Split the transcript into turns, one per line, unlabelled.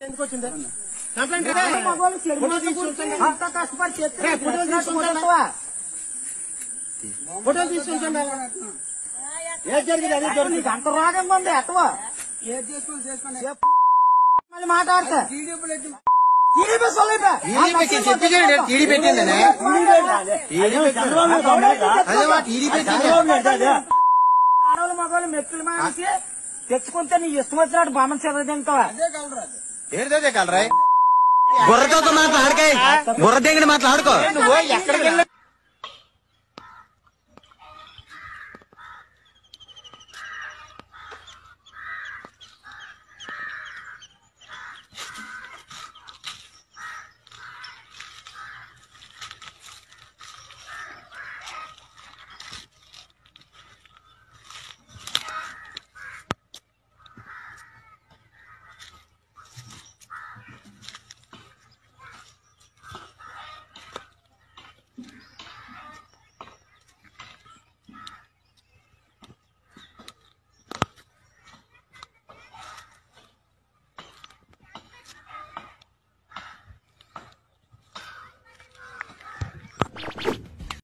ఎందుకు వచ్చింది కంప్లైంట్ రే.
మగవాళ్ళు చెడు
ఫోటో
మాట
తీసి
కూర్చొని
ఉంచండి.
అంత కష్టపడి చేస్తే
రే, ఫోటోలు
చేసినట్టు
తీసి ఉంచండి.
కొట్టేస్తావా?
ఫోటోలు తీసుకుంటాం ఏది జరిగింది అదే
నీకు
జరుగుతుంది
అంత రాగంగా ఉంది ఎట్టవా
ఏది చేసుకోండి చేసుకోండి
చెప్పు. మళ్ళీ మాట్లాడతా
టీడీపీలో ఎట్టి-
టీడీపీ సొల్లిపా.
టీడీపీకి చెప్పి చూడండి, టీడీ పెట్టిందనే. అదే మా టీడీ పెట్టింది.
ఆడవాళ్ళు మగవాళ్ళు మెట్లు మానేసి తెచ్చుకుంటే నీ ఇష్టం వచ్చినట్టు బొమ్మ చెద తింటావా
అదే కలరా అది.
ఏడితే కలరాయ్ బుర్రతో మాట్లాడకాయ బుర్ర దగ్గర మాట్లాడుకో
నువ్వు ఎక్కడికి వెళ్ళి